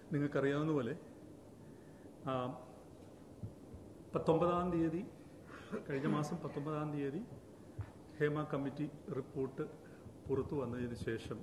നിങ്ങൾക്കറിയാവുന്ന പോലെ ആ, പത്തൊമ്പതാം തീയതി കഴിഞ്ഞ മാസം പത്തൊമ്പതാം തീയതി ഹേമ കമ്മിറ്റി റിപ്പോർട്ട് പുറത്തു വന്നതിന് ശേഷം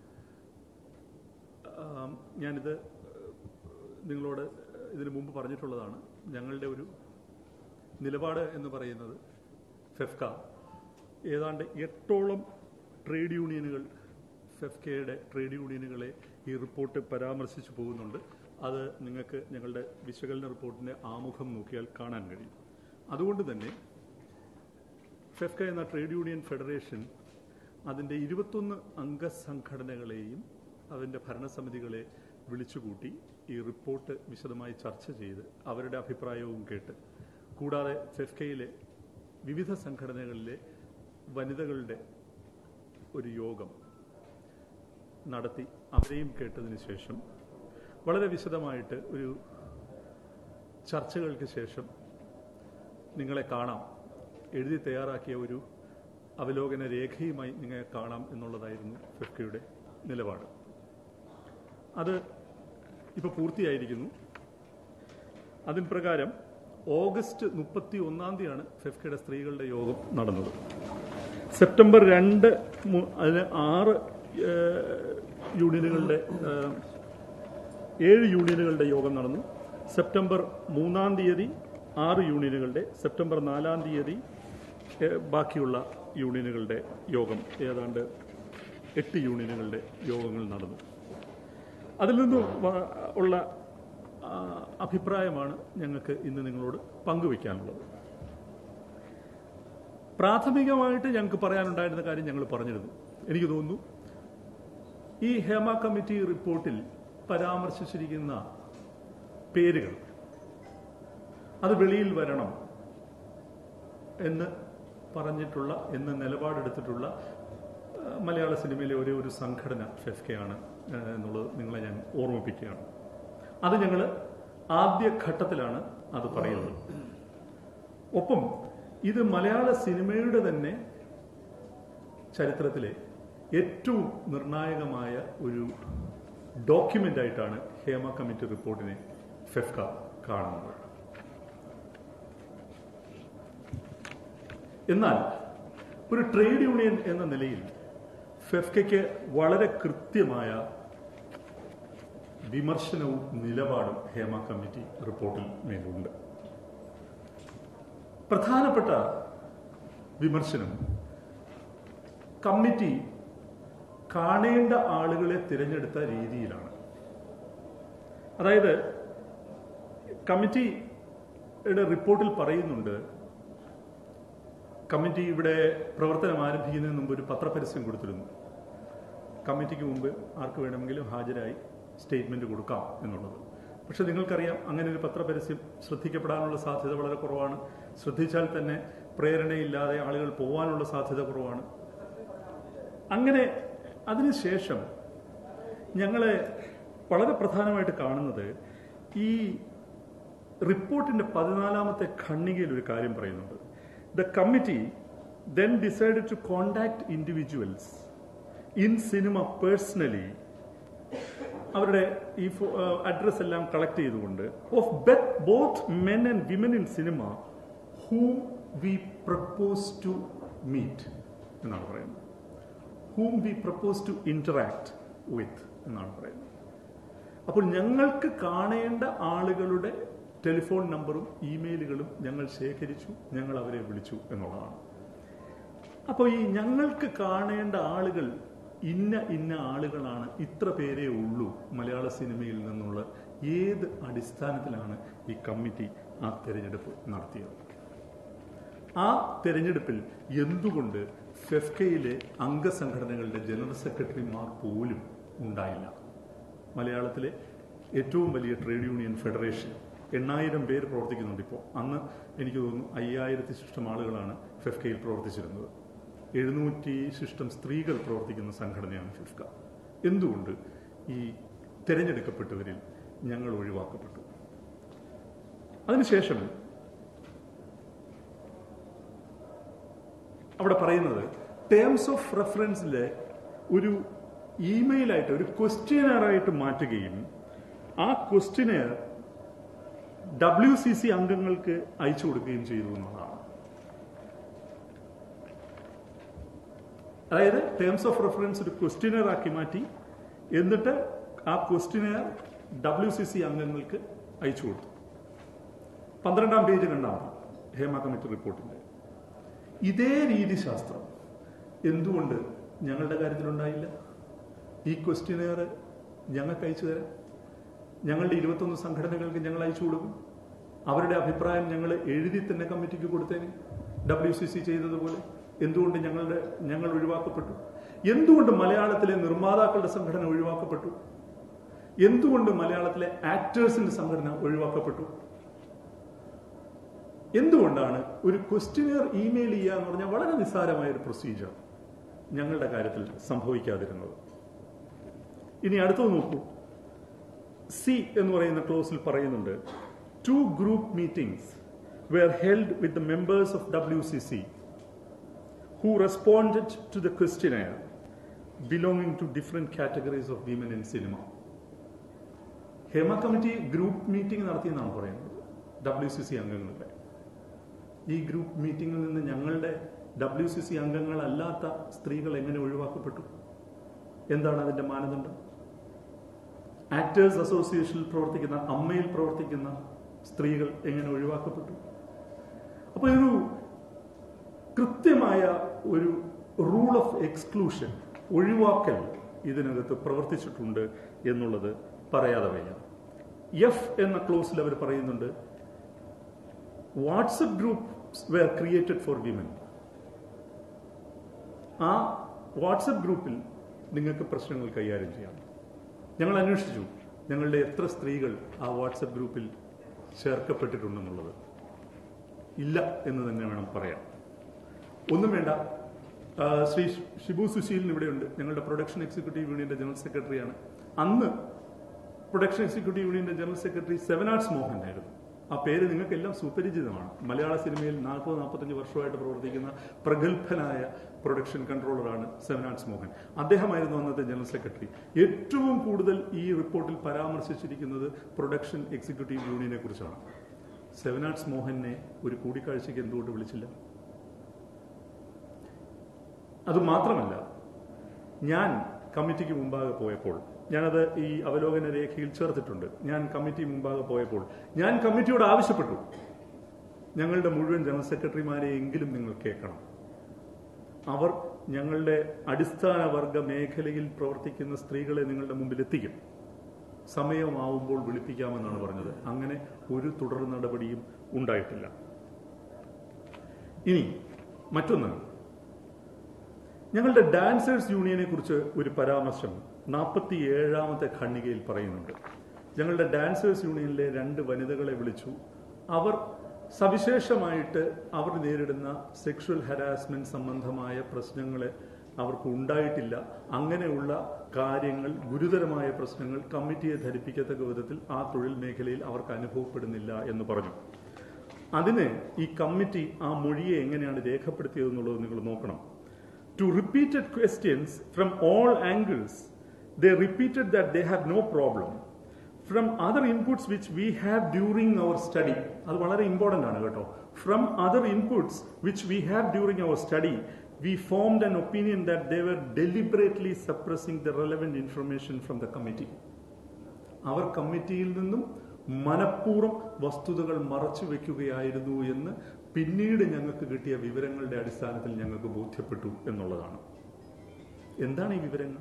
ആം, ഞാനിത് നിങ്ങളോട് ഇതിനു മുമ്പ് പറഞ്ഞിട്ടുള്ളതാണ് ഞങ്ങളുടെ ഒരു നിലപാട് എന്ന് പറയുന്നത് ഫെഫ്ക ഏതാണ്ട് എട്ടോളം ട്രേഡ് യൂണിയനുകൾ ഫെഫ്കയുടെ ട്രേഡ് യൂണിയനുകളെ ഈ റിപ്പോർട്ട് പരാമർശിച്ചു പോകുന്നുണ്ട് അത് നിങ്ങൾക്ക് ഞങ്ങളുടെ വിശകലന റിപ്പോർട്ടിന്റെ ആമുഖം നോക്കിയാൽ കാണാൻ കഴിയും അതുകൊണ്ട് തന്നെ ഫെഫ്ക എന്ന ട്രേഡ് യൂണിയൻ ഫെഡറേഷൻ അതിൻ്റെ ഇരുപത്തൊന്ന് അംഗസംഘടനകളെയും അതിൻ്റെ ഭരണസമിതികളെ വിളിച്ചുകൂട്ടി ഈ റിപ്പോർട്ട് വിശദമായി ചർച്ച ചെയ്ത് അവരുടെ അഭിപ്രായവും കേട്ട് കൂടാതെ ഫെഫ്കയിലെ വിവിധ സംഘടനകളിലെ വനിതകളുടെ ഒരു യോഗം നടത്തി അവരെയും കേട്ടതിന് ശേഷം വളരെ വിശദമായിട്ട് ഒരു ചർച്ചകൾക്ക് ശേഷം നിങ്ങളെ കാണാം എഴുതി തയ്യാറാക്കിയ ഒരു അവലോകന രേഖയുമായി നിങ്ങളെ കാണാം എന്നുള്ളതായിരുന്നു ഫിഫ്കയുടെ നിലപാട് അത് ഇപ്പോൾ പൂർത്തിയായിരിക്കുന്നു അതിന് പ്രകാരം ഓഗസ്റ്റ് മുപ്പത്തി ഒന്നാം തീയതിയാണ് ഫെഫ്കയുടെ സ്ത്രീകളുടെ യോഗം നടന്നത് സെപ്റ്റംബർ രണ്ട് മു- അതിന് ആറ് ഏഹ്, യൂണിയനുകളുടെ ഏഹ്, ഏഴ് യൂണിയനുകളുടെ യോഗം നടന്നു സെപ്റ്റംബർ മൂന്നാം തീയതി ആറ് യൂണിയനുകളുടെ സെപ്റ്റംബർ നാലാം തീയതി ഏഹ്, ബാക്കിയുള്ള യൂണിയനുകളുടെ യോഗം ഏതാണ്ട് എട്ട് യൂണിയനുകളുടെ യോഗങ്ങൾ നടന്നു അതിൽ നിന്ന് വ- ഉള്ള ആ, അഭിപ്രായമാണ് ഞങ്ങൾക്ക് ഇന്ന് നിങ്ങളോട് പങ്കുവയ്ക്കാനുള്ളത് പ്രാഥമികമായിട്ട് ഞങ്ങൾക്ക് പറയാനുണ്ടായിരുന്ന കാര്യം ഞങ്ങൾ പറഞ്ഞിരുന്നു എനിക്ക് തോന്നുന്നു ഈ ഹേമ കമ്മിറ്റി റിപ്പോർട്ടിൽ പരാമർശിച്ചിരിക്കുന്ന പേരുകൾ അത് വെളിയിൽ വരണം എന്ന് പറഞ്ഞിട്ടുള്ള എന്ന് നിലപാടെടുത്തിട്ടുള്ള ആ, മലയാള സിനിമയിലെ ഒരേ ഒരു സംഘടന ഫെഫ്കയാണ് ആ, എന്നുള്ളത് നിങ്ങളെ ഞാൻ ഓർമ്മിപ്പിക്കുകയാണ് അത് ഞങ്ങൾ ആദ്യ ഘട്ടത്തിലാണ് അത് പറയുന്നത് ഒപ്പം ഇത് മലയാള സിനിമയുടെ തന്നെ ചരിത്രത്തിലെ ഏറ്റവും നിർണായകമായ ഒരു ഡോക്യുമെന്റ് ആയിട്ടാണ് ഹേമ കമ്മിറ്റി റിപ്പോർട്ടിനെ ഫെഫ്ക കാണുന്നത് എന്നാൽ ഒരു ട്രേഡ് യൂണിയൻ എന്ന നിലയിൽ ഫെഫ്കയ്ക്ക് വളരെ കൃത്യമായ വിമർശനവും നിലപാടും ഹേമ കമ്മിറ്റി റിപ്പോർട്ടിൽ മേലുണ്ട് പ്രധാനപ്പെട്ട വിമർശനം കമ്മിറ്റി കാണേണ്ട ആളുകളെ തിരഞ്ഞെടുത്ത രീതിയിലാണ് അതായത് കമ്മിറ്റിയുടെ റിപ്പോർട്ടിൽ പറയുന്നുണ്ട് കമ്മിറ്റി ഇവിടെ പ്രവർത്തനം ആരംഭിക്കുന്നതിന് മുമ്പ് ഒരു പത്രപരസ്യം കൊടുത്തിരുന്നു കമ്മിറ്റിക്ക് മുമ്പ് ആർക്ക് വേണമെങ്കിലും ഹാജരായി സ്റ്റേറ്റ്മെന്റ് കൊടുക്കാം എന്നുള്ളത് പക്ഷെ നിങ്ങൾക്കറിയാം അങ്ങനെ ഒരു പത്രപരസ്യം ശ്രദ്ധിക്കപ്പെടാനുള്ള സാധ്യത വളരെ കുറവാണ് ശ്രദ്ധിച്ചാൽ തന്നെ പ്രേരണയില്ലാതെ ആളുകൾ പോകാനുള്ള സാധ്യത കുറവാണ് അങ്ങനെ അതിനുശേഷം ഞങ്ങളെ വളരെ പ്രധാനമായിട്ട് കാണുന്നത് ഈ റിപ്പോർട്ടിന്റെ പതിനാലാമത്തെ ഖണ്ണികയിൽ ഒരു കാര്യം പറയുന്നുണ്ട് the committee then decide to contact individuals in cinema personally അവരുടെ ഈ അഡ്രസ് എല്ലാം കളക്ട് ചെയ്തുകൊണ്ട് of both men and women in cinema whom we propose to meet എന്നാണ് പറയുന്നത് whom we propose to interact with എന്നാണ് പറയുന്നത് അപ്പോൾ ഞങ്ങൾക്ക് കാണേണ്ട ആളുകളുടെ ടെലിഫോൺ നമ്പറും ഇമെയിലുകളും ഞങ്ങൾ ശേഖരിച്ചു ഞങ്ങൾ അവരെ വിളിച്ചു എന്നുള്ളതാണ് അപ്പോൾ ഈ ഞങ്ങൾക്ക് കാണേണ്ട ആളുകൾ ഇന്ന ഇന്ന ആളുകളാണ് ഇത്ര പേരേ ഉള്ളൂ മലയാള സിനിമയിൽ നിന്നുള്ള ഏത് അടിസ്ഥാനത്തിലാണ് ഈ കമ്മിറ്റി ആ തെരഞ്ഞെടുപ്പ് നടത്തിയത് ആ തെരഞ്ഞെടുപ്പിൽ എന്തുകൊണ്ട് ഫെഫ്കയിലെ അംഗസംഘടനകളുടെ ജനറൽ സെക്രട്ടറിമാർ പോലും ഉണ്ടായില്ല മലയാളത്തിലെ ഏറ്റവും വലിയ ട്രേഡ് യൂണിയൻ ഫെഡറേഷൻ എണ്ണായിരം പേര് പ്രവർത്തിക്കുന്നുണ്ട് ഇപ്പോൾ അന്ന് എനിക്ക് തോന്നുന്നു അയ്യായിരത്തി ശിഷ്ടം ആളുകളാണ് ഫെഫ്കയിൽ പ്രവർത്തിച്ചിരുന്നത് എഴുന്നൂറ്റി ശിഷ്ടം സ്ത്രീകൾ പ്രവർത്തിക്കുന്ന സംഘടനയാണ് ഫിഫ്ക എന്തുകൊണ്ട് ഈ തിരഞ്ഞെടുക്കപ്പെട്ടവരിൽ ഞങ്ങൾ ഒഴിവാക്കപ്പെട്ടു അതിനുശേഷം അവിടെ പറയുന്നത് ടേംസ് ഓഫ് റെഫറൻസിലെ ഒരു ഇമെയിലായിട്ട് ഒരു ക്വസ്റ്റ്യനറായിട്ട് മാറ്റുകയും ആ ക്വസ്റ്റിനെയർ ഡബ്ല്യു സി സി അംഗങ്ങൾക്ക് അയച്ചു കൊടുക്കുകയും ചെയ്തു എന്നുള്ളതാണ് അതായത് ടേംസ് ഓഫ് റെഫറൻസ് ഒരു ക്വസ്റ്റിനെയർ ആക്കി മാറ്റി എന്നിട്ട് ആ ക്വസ്റ്റിനെയർ ഡബ്ല്യു സി സി അംഗങ്ങൾക്ക് അയച്ചു കൊടുത്തു പന്ത്രണ്ടാം പേജ് കണ്ടാൽ മതി ഹേമ കമ്മിറ്റി റിപ്പോർട്ടിന്റെ ഇതേ രീതിശാസ്ത്രം എന്തുകൊണ്ട് ഞങ്ങളുടെ കാര്യത്തിലുണ്ടായില്ല ഈ ക്വസ്റ്റിനെയർ ഞങ്ങൾക്ക് അയച്ചു തരാം ഞങ്ങളുടെ ഇരുപത്തൊന്ന് സംഘടനകൾക്ക് ഞങ്ങൾ അയച്ചു കൊടുക്കും അവരുടെ അഭിപ്രായം ഞങ്ങൾ എഴുതി തന്നെ കമ്മിറ്റിക്ക് കൊടുത്തേനെ ഡബ്ല്യു സി സി ചെയ്തതുപോലെ എന്തുകൊണ്ട് ഞങ്ങളുടെ ഞങ്ങൾ ഒഴിവാക്കപ്പെട്ടു എന്തുകൊണ്ട് മലയാളത്തിലെ നിർമ്മാതാക്കളുടെ സംഘടന ഒഴിവാക്കപ്പെട്ടു എന്തുകൊണ്ട് മലയാളത്തിലെ ആക്ടേഴ്സിന്റെ സംഘടന ഒഴിവാക്കപ്പെട്ടു എന്തുകൊണ്ടാണ് ഒരു ക്വസ്റ്റിനെയർ ഇമെയിൽ ചെയ്യുക എന്ന് പറഞ്ഞാൽ വളരെ നിസ്സാരമായ ഒരു പ്രൊസീജിയർ ഞങ്ങളുടെ കാര്യത്തിൽ സംഭവിക്കാതിരുന്നത് ഇനി അടുത്തത് നോക്കൂ സി എന്ന് പറയുന്ന ക്ലോസിൽ പറയുന്നുണ്ട് two group meetings were held with the members of W C C who responded to the questionnaire belonging to different categories of women in cinema Hema committee group meeting നടത്തിയെന്നാണ് പറയുന്നത് ഡബ്ല്യു സി സി അംഗങ്ങളുടെ ഈ group മീറ്റിംഗിൽ നിന്ന് ഞങ്ങളുടെ W C C അംഗങ്ങളല്ലാത്ത സ്ത്രീകൾ എങ്ങനെ ഒഴിവാക്കപ്പെട്ടു എന്താണ് അതിന്റെ മാനദണ്ഡം ആക്ടേഴ്സ് അസോസിയേഷനിൽ പ്രവർത്തിക്കുന്ന അമ്മയിൽ പ്രവർത്തിക്കുന്ന സ്ത്രീകൾ എങ്ങനെ ഒഴിവാക്കപ്പെട്ടു അപ്പൊ ഒരു കൃത്യമായ ഒരു റൂൾ ഓഫ് എക്സ്ക്ലൂഷൻ ഒഴിവാക്കൽ ഇതിനകത്ത് പ്രവർത്തിച്ചിട്ടുണ്ട് എന്നുള്ളത് പറയാതെ വയ്യ എഫ് എന്ന ക്ലോസിൽ അവർ പറയുന്നുണ്ട് WhatsApp group were created for women ആ വാട്സപ്പ് ഗ്രൂപ്പിൽ നിങ്ങൾക്ക് പ്രശ്നങ്ങൾ കൈകാര്യം ചെയ്യാം ഞങ്ങൾ അന്വേഷിച്ചു ഞങ്ങളുടെ എത്ര സ്ത്രീകൾ ആ വാട്സപ്പ് ഗ്രൂപ്പിൽ ചേർക്കപ്പെട്ടിട്ടുണ്ടെന്നുള്ളത് ഇല്ല എന്ന് തന്നെ വേണം പറയാം ഒന്നും വേണ്ട ആ, ശ്രീ ഷിബു സുശീലൻ ഇവിടെയുണ്ട് ഞങ്ങളുടെ പ്രൊഡക്ഷൻ എക്സിക്യൂട്ടീവ് യൂണിയന്റെ ജനറൽ സെക്രട്ടറിയാണ് അന്ന് പ്രൊഡക്ഷൻ എക്സിക്യൂട്ടീവ് യൂണിയന്റെ general secretary Seven Arts Mohan ആയിരുന്നു ആ പേര് നിങ്ങൾക്കെല്ലാം സുപരിചിതമാണ് മലയാള സിനിമയിൽ നാൽപ്പത് നാൽപ്പത്തഞ്ച് വർഷമായിട്ട് പ്രവർത്തിക്കുന്ന പ്രഗത്ഭനായ പ്രൊഡക്ഷൻ കൺട്രോളറാണ് സെവൻ ആർട്സ് മോഹൻ അദ്ദേഹമായിരുന്നു അന്നത്തെ ജനറൽ സെക്രട്ടറി ഏറ്റവും കൂടുതൽ ഈ റിപ്പോർട്ടിൽ പരാമർശിച്ചിരിക്കുന്നത് പ്രൊഡക്ഷൻ എക്സിക്യൂട്ടീവ് യൂണിയനെ കുറിച്ചാണ് സെവൻ ആർട്സ് മോഹനെ ഒരു കൂടിക്കാഴ്ചയ്ക്ക് എന്തുകൊണ്ട് വിളിച്ചില്ല അത് മാത്രമല്ല ഞാൻ കമ്മിറ്റിക്ക് മുമ്പാകെ പോയപ്പോൾ ഞാനത് ഈ അവലോകന രേഖയിൽ ചേർത്തിട്ടുണ്ട് ഞാൻ കമ്മിറ്റി മുമ്പാകെ പോയപ്പോൾ ഞാൻ കമ്മിറ്റിയോട് ആവശ്യപ്പെട്ടു ഞങ്ങളുടെ മുഴുവൻ ജനറൽ സെക്രട്ടറിമാരെ എങ്കിലും നിങ്ങൾ കേൾക്കണം അവർ ഞങ്ങളുടെ അടിസ്ഥാന വർഗ മേഖലയിൽ പ്രവർത്തിക്കുന്ന സ്ത്രീകളെ നിങ്ങളുടെ മുമ്പിൽ എത്തിക്കും സമയമാവുമ്പോൾ വിളിപ്പിക്കാമെന്നാണ് പറഞ്ഞത് അങ്ങനെ ഒരു തുടർ നടപടിയും ഉണ്ടായിട്ടില്ല ഇനി മറ്റൊന്ന് ഞങ്ങളുടെ ഡാൻസേഴ്സ് യൂണിയനെ കുറിച്ച് ഒരു പരാമർശം നാൽപ്പത്തി ഏഴാമത്തെ ഖണ്ഡികയിൽ പറയുന്നുണ്ട് ഞങ്ങളുടെ ഡാൻസേഴ്സ് യൂണിയനിലെ രണ്ട് വനിതകളെ വിളിച്ചു അവർ സവിശേഷമായിട്ട് അവർ നേരിടുന്ന സെക്ഷൽ ഹരാസ്മെന്റ് സംബന്ധമായ പ്രശ്നങ്ങളെ അവർക്ക് ഉണ്ടായിട്ടില്ല അങ്ങനെയുള്ള കാര്യങ്ങൾ ഗുരുതരമായ പ്രശ്നങ്ങൾ കമ്മിറ്റിയെ ധരിപ്പിക്കത്തക്ക വിധത്തിൽ ആ തൊഴിൽ മേഖലയിൽ അവർക്ക് അനുഭവപ്പെടുന്നില്ല എന്ന് പറഞ്ഞു അതിന് ഈ കമ്മിറ്റി ആ മൊഴിയെ എങ്ങനെയാണ് രേഖപ്പെടുത്തിയതെന്നുള്ളത് നിങ്ങൾ നോക്കണം to repeated questions from all angles, they repeated that they have no problem. From other inputs which we have during our study, അത് വളരെ ഇമ്പോർട്ടൻ്റ് ആണ് കേട്ടോ from other inputs which we have during our study we formed an opinion that they were deliberately suppressing the relevant information from the committee അവർ കമ്മിറ്റിയിൽ നിന്നും മനഃപൂർവ്വം വസ്തുതകൾ മറച്ചു വെക്കുകയായിരുന്നു എന്ന് പിന്നീട് ഞങ്ങൾക്ക് കിട്ടിയ വിവരങ്ങളുടെ അടിസ്ഥാനത്തിൽ ഞങ്ങൾക്ക് ബോധ്യപ്പെട്ടു എന്നുള്ളതാണ് എന്താണ് ഈ വിവരങ്ങൾ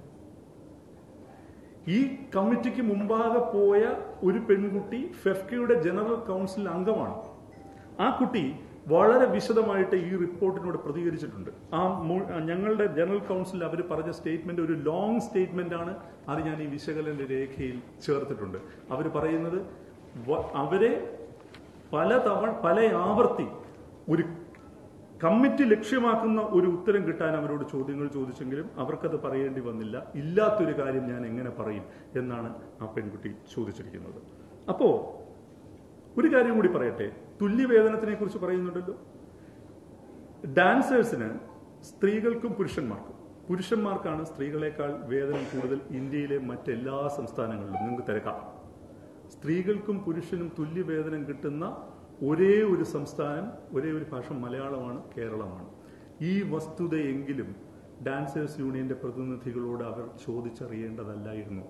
ഈ കമ്മിറ്റിക്ക് മുമ്പാകെ പോയ ഒരു പെൺകുട്ടി ഫെഫ്കയുടെ ജനറൽ കൗൺസിൽ അംഗമാണ് ആ കുട്ടി വളരെ വിശദമായിട്ട് ഈ റിപ്പോർട്ടിനോട് പ്രതികരിച്ചിട്ടുണ്ട് ആ മു- ഞങ്ങളുടെ ജനറൽ കൗൺസിൽ അവർ പറഞ്ഞ സ്റ്റേറ്റ്മെന്റ് ഒരു ലോങ് സ്റ്റേറ്റ്മെന്റ് ആണ് അത് ഞാൻ ഈ വിശകലന രേഖയിൽ ചേർത്തിട്ടുണ്ട് അവർ പറയുന്നത് വ- അവരെ പല തവണ പല ആവർത്തി ഒരു കമ്മിറ്റി ലക്ഷ്യമാക്കുന്ന ഒരു ഉത്തരം കിട്ടാൻ അവരോട് ചോദ്യങ്ങൾ ചോദിച്ചെങ്കിലും അവർക്കത് പറയേണ്ടി വന്നില്ല ഇല്ലാത്തൊരു കാര്യം ഞാൻ എങ്ങനെ പറയും എന്നാണ് ആ പെൺകുട്ടി ചോദിച്ചിരിക്കുന്നത് അപ്പോ ഒരു കാര്യം കൂടി പറയട്ടെ തുല്യവേതനത്തിനെ കുറിച്ച് പറയുന്നുണ്ടല്ലോ ഡാൻസേഴ്സിന് സ്ത്രീകൾക്കും പുരുഷന്മാർക്കും പുരുഷന്മാർക്കാണ് സ്ത്രീകളെക്കാൾ വേതനം കൂടുതൽ ഇന്ത്യയിലെ മറ്റെല്ലാ സംസ്ഥാനങ്ങളിലും നിങ്ങൾക്ക് തിരക്കാം സ്ത്രീകൾക്കും പുരുഷനും തുല്യവേതനം കിട്ടുന്ന ഒരേ ഒരു സംസ്ഥാനം ഒരേ ഒരു ഭാഷ മലയാളമാണ് കേരളമാണ് ഈ വസ്തുതയെങ്കിലും ഡാൻസേഴ്സ് യൂണിയന്റെ പ്രതിനിധികളോട് അവർ ചോദിച്ചറിയേണ്ടതല്ലായിരുന്നു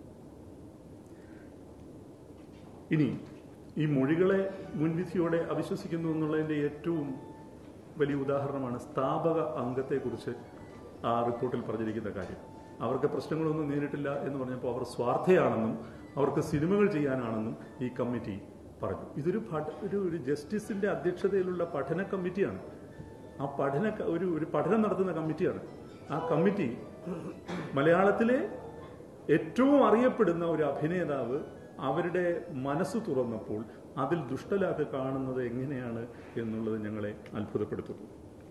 ഇനി ഈ മൊഴികളെ മുൻവിധിയോടെ അവിശ്വസിക്കുന്നു എന്നുള്ളതിന്റെ ഏറ്റവും വലിയ ഉദാഹരണമാണ് സ്ഥാപക അംഗത്തെക്കുറിച്ച് ആ റിപ്പോർട്ടിൽ പറഞ്ഞിരിക്കുന്ന കാര്യം അവർക്ക് പ്രശ്നങ്ങളൊന്നും നേരിട്ടില്ല എന്ന് പറഞ്ഞപ്പോൾ അവർ സ്വാർത്ഥയാണെന്നും അവർക്ക് സിനിമകൾ ചെയ്യാനാണെന്നും ഈ കമ്മിറ്റി പറഞ്ഞു ഇതൊരു പഠ- ഒരു ഒരു ജസ്റ്റിസിന്റെ അധ്യക്ഷതയിലുള്ള പഠന കമ്മിറ്റിയാണ് ആ പഠന ക- ഒരു ഒരു പഠനം നടത്തുന്ന കമ്മിറ്റിയാണ് ആ കമ്മിറ്റി മലയാളത്തിലെ ഏറ്റവും അറിയപ്പെടുന്ന ഒരു അഭിനേതാവ് അവരുടെ മനസ്സ് തുറന്നപ്പോൾ അതിൽ ദുഷ്ടലാക്ക് കാണുന്നത് എങ്ങനെയാണ് എന്നുള്ളത് ഞങ്ങളെ അത്ഭുതപ്പെടുത്തുന്നു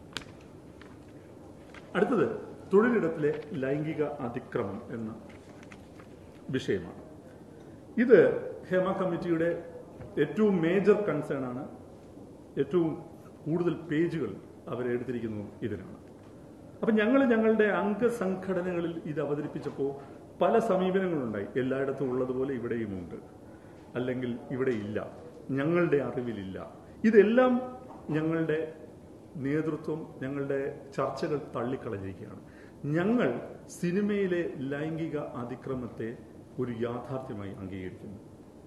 അടുത്തത് തൊഴിലിടത്തിലെ ലൈംഗിക അതിക്രമം എന്ന വിഷയമാണ് ഇത് ഹേമ കമ്മിറ്റിയുടെ ഏറ്റവും മേജർ കൺസേൺ ആണ് ഏറ്റവും കൂടുതൽ പേജുകൾ അവരെടുത്തിരിക്കുന്നു ഇതിനാണ് അപ്പൊ ഞങ്ങൾ ഞങ്ങളുടെ അംഗസംഘടനകളിൽ ഇത് അവതരിപ്പിച്ചപ്പോൾ പല സമീപനങ്ങളുണ്ടായി എല്ലായിടത്തും ഉള്ളതുപോലെ ഇവിടെയുമുണ്ട് അല്ലെങ്കിൽ ഇവിടെ ഇല്ല ഞങ്ങളുടെ അറിവിലില്ല ഇതെല്ലാം ഞങ്ങളുടെ നേതൃത്വം ഞങ്ങളുടെ ചർച്ചകൾ തള്ളിക്കളഞ്ഞിരിക്കുകയാണ് ഞങ്ങൾ സിനിമയിലെ ലൈംഗിക അതിക്രമത്തെ ഒരു യാഥാർത്ഥ്യമായി അംഗീകരിക്കുന്നു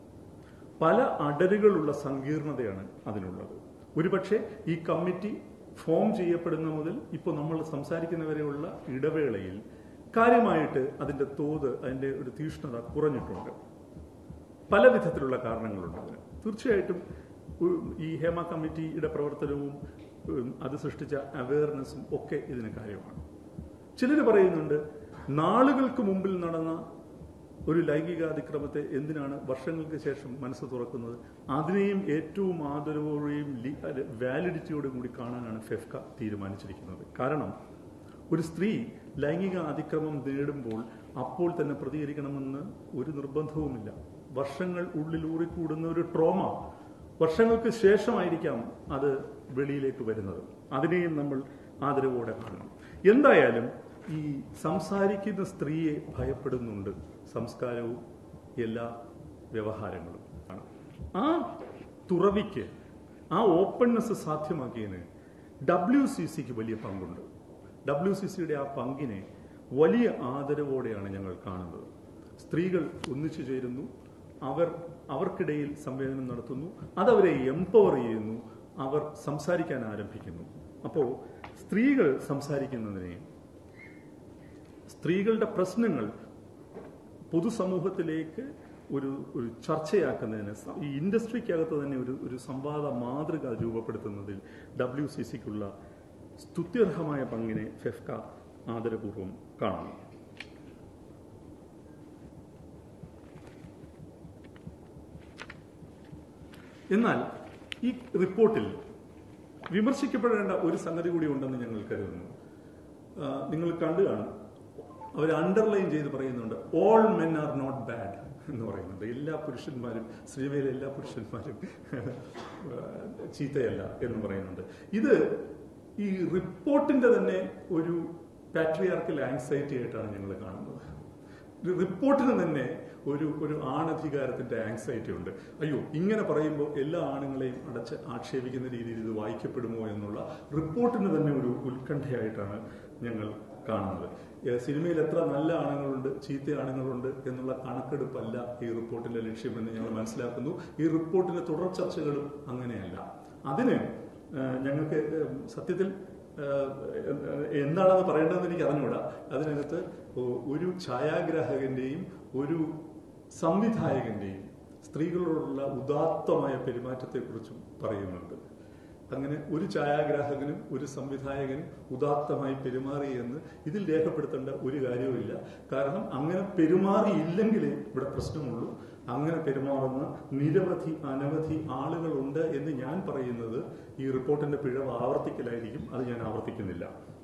പല അടരുകളുള്ള സങ്കീർണതയാണ് അതിനുള്ളത് ഒരുപക്ഷെ ഈ കമ്മിറ്റി ഫോം ചെയ്യപ്പെടുന്ന മുതൽ ഇപ്പോൾ നമ്മൾ സംസാരിക്കുന്നവരെയുള്ള ഇടവേളയിൽ കാര്യമായിട്ട് അതിന്റെ തോത് അതിന്റെ ഒരു തീഷ്ണത കുറഞ്ഞിട്ടുണ്ട് പല വിധത്തിലുള്ള കാരണങ്ങളുണ്ട് അതിന് തീർച്ചയായിട്ടും ഉ- ഈ ഹേമ കമ്മിറ്റിയുടെ പ്രവർത്തനവും ഉം, അത് സൃഷ്ടിച്ച അവയർനെസ്സും ഒക്കെ ഇതിന് കാര്യമാണ് ചിലർ പറയുന്നുണ്ട് നാളുകൾക്ക് മുമ്പിൽ നടന്ന ഒരു ലൈംഗിക അതിക്രമത്തെ എന്തിനാണ് വർഷങ്ങൾക്ക് ശേഷം മനസ്സ് തുറക്കുന്നത് അതിനെയും ഏറ്റവും ആദരവോടെയും വാലിഡിറ്റിയോടും കൂടി കാണാനാണ് ഫെഫ്ക തീരുമാനിച്ചിരിക്കുന്നത് കാരണം ഒരു സ്ത്രീ ലൈംഗിക അതിക്രമം നേടുമ്പോൾ അപ്പോൾ തന്നെ പ്രതികരിക്കണമെന്ന് ഒരു നിർബന്ധവുമില്ല വർഷങ്ങൾ ഉള്ളിൽ ഊറിക്കൂടുന്ന ഒരു ട്രോമ വർഷങ്ങൾക്ക് ശേഷമായിരിക്കാം അത് വെളിയിലേക്ക് വരുന്നത് അതിനെയും നമ്മൾ ആദരവോടെ കാണണം എന്തായാലും ഈ സംസാരിക്കുന്ന സ്ത്രീയെ ഭയപ്പെടുന്നുണ്ട് സംസ്കാരവും എല്ലാ വ്യവഹാരങ്ങളും ആണ് ആ തുറവിക്ക് ആ ഓപ്പൺനെസ് സാധ്യമാക്കിയതിന് ഡബ്ല്യു സി സിക്ക് വലിയ പങ്കുണ്ട് ഡബ്ല്യു സി സിയുടെ ആ പങ്കിനെ വലിയ ആദരവോടെയാണ് ഞങ്ങൾ കാണുന്നത് സ്ത്രീകൾ ഒന്നിച്ചു ചേരുന്നു അവർ അവർക്കിടയിൽ സംവേദനം നടത്തുന്നു അതവരെ എംപവർ ചെയ്യുന്നു അവർ സംസാരിക്കാൻ ആരംഭിക്കുന്നു അപ്പോൾ സ്ത്രീകൾ സംസാരിക്കുന്നതിനെ സ്ത്രീകളുടെ പ്രശ്നങ്ങൾ പൊതുസമൂഹത്തിലേക്ക് ഒരു ഒരു ചർച്ചയാക്കുന്നതിന് സ- ഈ ഇൻഡസ്ട്രിക്കകത്ത് തന്നെ ഒരു ഒരു സംവാദ മാതൃക രൂപപ്പെടുത്തുന്നതിൽ ഡബ്ല്യു സി സിക്കുള്ള സ്തുത്യർഹമായ പങ്കിനെ ഫെഫ്ക ആദരപൂർവ്വം കാണുന്നു എന്നാൽ ഈ റിപ്പോർട്ടിൽ വിമർശിക്കപ്പെടേണ്ട ഒരു സംഗതി കൂടി ഉണ്ടെന്ന് ഞങ്ങൾ കരുതുന്നു ആ, നിങ്ങൾ കണ്ടു കാണും അവർ അണ്ടർലൈൻ ചെയ്ത് പറയുന്നുണ്ട് all men are not bad എന്ന് പറയുന്നുണ്ട് എല്ലാ പുരുഷന്മാരും സിനിമയിലെ എല്ലാ പുരുഷന്മാരും ആ, ചീത്തയല്ല എന്ന് പറയുന്നുണ്ട് ഇത് ഈ റിപ്പോർട്ടിന്റെ തന്നെ ഒരു പാട്രിയാർക്കൽ ആങ്സൈറ്റി ആയിട്ടാണ് ഞങ്ങൾ കാണുന്നത് ഒരു റിപ്പോർട്ടിന് തന്നെ ഒരു ഒരു ആണധികാരത്തിന്റെ ആങ്സൈറ്റി ഉണ്ട് അയ്യോ ഇങ്ങനെ പറയുമ്പോൾ എല്ലാ ആണുങ്ങളെയും അടച്ച് ആക്ഷേപിക്കുന്ന രീതിയിൽ ഇത് വായിക്കപ്പെടുമോ എന്നുള്ള റിപ്പോർട്ടിന് തന്നെ ഒരു ഉത്കണ്ഠയായിട്ടാണ് ഞങ്ങൾ കാണുന്നത് ഏ, സിനിമയിൽ എത്ര നല്ല ആണുങ്ങളുണ്ട് ചീത്ത ആണുങ്ങളുണ്ട് എന്നുള്ള കണക്കെടുപ്പല്ല ഈ റിപ്പോർട്ടിന്റെ ലക്ഷ്യമെന്ന് ഞങ്ങൾ മനസ്സിലാക്കുന്നു ഈ റിപ്പോർട്ടിന്റെ തുടർ ചർച്ചകളും അങ്ങനെയല്ല അതിന് ആ, ഞങ്ങൾക്ക് ഉം, സത്യത്തിൽ ഏഹ് എന്താണെന്ന് പറയേണ്ടതെന്ന് എനിക്ക് അറിഞ്ഞൂടാ അതിനകത്ത് ഒ- ഒരു ഛായാഗ്രാഹകന്റെയും ഒരു സംവിധായകന്റെയും സ്ത്രീകളോടുള്ള ഉദാത്തമായ പെരുമാറ്റത്തെക്കുറിച്ചും പറയുന്നുണ്ട് അങ്ങനെ ഒരു ഛായാഗ്രാഹകനും ഒരു സംവിധായകനും ഉദാത്തമായി പെരുമാറി എന്ന് ഇതിൽ രേഖപ്പെടുത്തേണ്ട ഒരു കാര്യവുമില്ല കാരണം അങ്ങനെ പെരുമാറിയില്ലെങ്കിലേ ഇവിടെ പ്രശ്നമുള്ളൂ അങ്ങനെ പെരുമാറുന്ന നിരവധി അനവധി ആളുകളുണ്ട് എന്ന് ഞാൻ പറയുന്നത് ഈ റിപ്പോർട്ടിന്റെ പിഴവ് ആവർത്തിക്കലായിരിക്കും അത് ഞാൻ ആവർത്തിക്കുന്നില്ല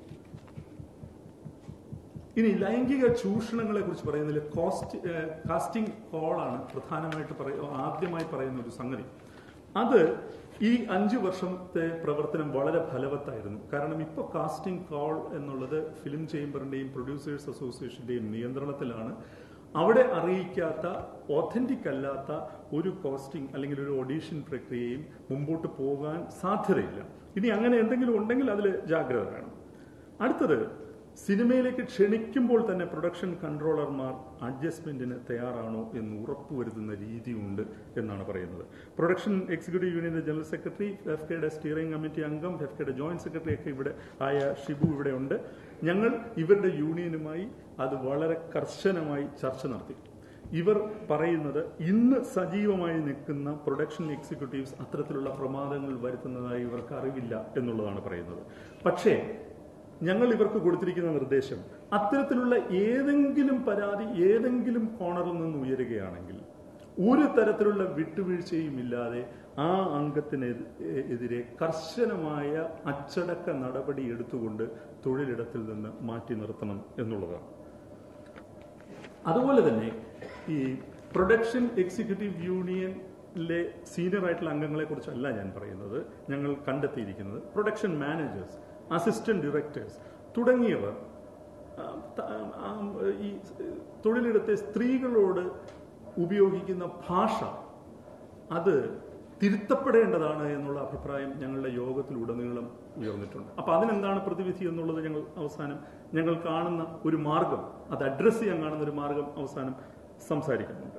ഇനി ലൈംഗിക ചൂഷണങ്ങളെ കുറിച്ച് പറയുന്നതിൽ കോസ്റ്റ് കാസ്റ്റിംഗ് കോളാണ് പ്രധാനമായിട്ട് പറയ ആദ്യമായി പറയുന്ന ഒരു സംഗതി അത് ഈ അഞ്ചു വർഷത്തെ പ്രവർത്തനം വളരെ ഫലവത്തായിരുന്നു കാരണം ഇപ്പോൾ കാസ്റ്റിംഗ് കോൾ എന്നുള്ളത് ഫിലിം ചേംബറിന്റെയും പ്രൊഡ്യൂസേഴ്സ് അസോസിയേഷന്റെയും നിയന്ത്രണത്തിലാണ് അവിടെ അറിയിക്കാത്ത ഓഥന്റിക് അല്ലാത്ത ഒരു കോസ്റ്റിംഗ് അല്ലെങ്കിൽ ഒരു ഓഡീഷൻ പ്രക്രിയയും മുമ്പോട്ട് പോകാൻ സാധ്യതയില്ല ഇനി അങ്ങനെ എന്തെങ്കിലും ഉണ്ടെങ്കിൽ അതിൽ ജാഗ്രത വേണം അടുത്തത് സിനിമയിലേക്ക് ക്ഷണിക്കുമ്പോൾ തന്നെ പ്രൊഡക്ഷൻ കൺട്രോളർമാർ അഡ്ജസ്റ്റ്മെന്റിന് തയ്യാറാണോ എന്ന് ഉറപ്പുവരുത്തുന്ന രീതിയുണ്ട് എന്നാണ് പറയുന്നത് പ്രൊഡക്ഷൻ എക്സിക്യൂട്ടീവ് യൂണിയന്റെ ജനറൽ സെക്രട്ടറി എഫ് കെയുടെ സ്റ്റിയറിംഗ് കമ്മിറ്റി അംഗം എഫ് കെയുടെ ജോയിന്റ് സെക്രട്ടറി ഒക്കെ ഇവിടെ ആയ ഷിബു ഇവിടെ ഉണ്ട് ഞങ്ങൾ ഇവരുടെ യൂണിയനുമായി അത് വളരെ കർശനമായി ചർച്ച നടത്തി ഇവർ പറയുന്നത് ഇന്ന് സജീവമായി നിൽക്കുന്ന പ്രൊഡക്ഷൻ എക്സിക്യൂട്ടീവ്സ് അത്തരത്തിലുള്ള പ്രമാദങ്ങൾ വരുത്തുന്നതായി ഇവർക്ക് അറിവില്ല എന്നുള്ളതാണ് പറയുന്നത് പക്ഷേ ഞങ്ങൾ ഇവർക്ക് കൊടുത്തിരിക്കുന്ന നിർദ്ദേശം അത്തരത്തിലുള്ള ഏതെങ്കിലും പരാതി ഏതെങ്കിലും കോണറിൽ നിന്ന് ഉയരുകയാണെങ്കിൽ ഒരു തരത്തിലുള്ള വിട്ടുവീഴ്ചയും ഇല്ലാതെ ആ അംഗത്തിനെതിരെ കർശനമായ അച്ചടക്ക നടപടി എടുത്തുകൊണ്ട് തൊഴിലിടത്തിൽ നിന്ന് മാറ്റി നിർത്തണം എന്നുള്ളതാണ് അതുപോലെ തന്നെ ഈ പ്രൊഡക്ഷൻ എക്സിക്യൂട്ടീവ് യൂണിയനിലെ സീനിയർ ആയിട്ടുള്ള അംഗങ്ങളെ കുറിച്ചല്ല ഞാൻ പറയുന്നത് ഞങ്ങൾ കണ്ടെത്തിയിരിക്കുന്നത് പ്രൊഡക്ഷൻ മാനേജേഴ്സ് അസിസ്റ്റന്റ് ഡയറക്ടേഴ്സ് തുടങ്ങിയവർ ആ, ത- ആ, ഈ തൊഴിലിടത്തെ സ്ത്രീകളോട് ഉപയോഗിക്കുന്ന ഭാഷ അത് തിരുത്തപ്പെടേണ്ടതാണ് എന്നുള്ള അഭിപ്രായം ഞങ്ങളുടെ യോഗത്തിലുടനീളം ഉയർന്നിട്ടുണ്ട് അപ്പൊ അതിനെന്താണ് പ്രതിവിധി എന്നുള്ളത് ഞങ്ങൾ അവസാനം ഞങ്ങൾ കാണുന്ന ഒരു മാർഗം അത് അഡ്രസ് ചെയ്യാൻ കാണുന്ന ഒരു മാർഗം അവസാനം സംസാരിക്കുന്നുണ്ട്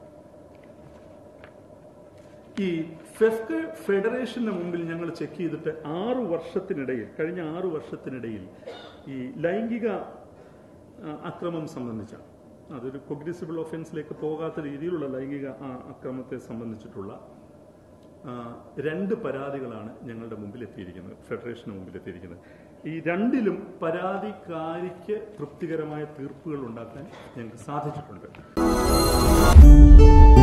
ഈ ഫെഫ്ക് ഫെഡറേഷന് മുമ്പിൽ ഞങ്ങൾ ചെക്ക് ചെയ്തിട്ട് ആറു വർഷത്തിനിടയിൽ കഴിഞ്ഞ ആറു വർഷത്തിനിടയിൽ ഈ ലൈംഗിക ആ, അക്രമം സംബന്ധിച്ച അതൊരു കൊഗ്നിസിബിൾ ഒഫൻസിലേക്ക് പോകാത്ത രീതിയിലുള്ള ലൈംഗിക ആ, അക്രമത്തെ സംബന്ധിച്ചിട്ടുള്ള ആ, രണ്ട് പരാതികളാണ് ഞങ്ങളുടെ മുമ്പിൽ എത്തിയിരിക്കുന്നത് ഫെഡറേഷന് മുമ്പിൽ എത്തിയിരിക്കുന്നത് ഈ രണ്ടിലും പരാതിക്കാരിക്ക് തൃപ്തികരമായ തീർപ്പുകൾ ഉണ്ടാക്കാൻ ഞങ്ങൾക്ക് സാധിച്ചിട്ടുണ്ട്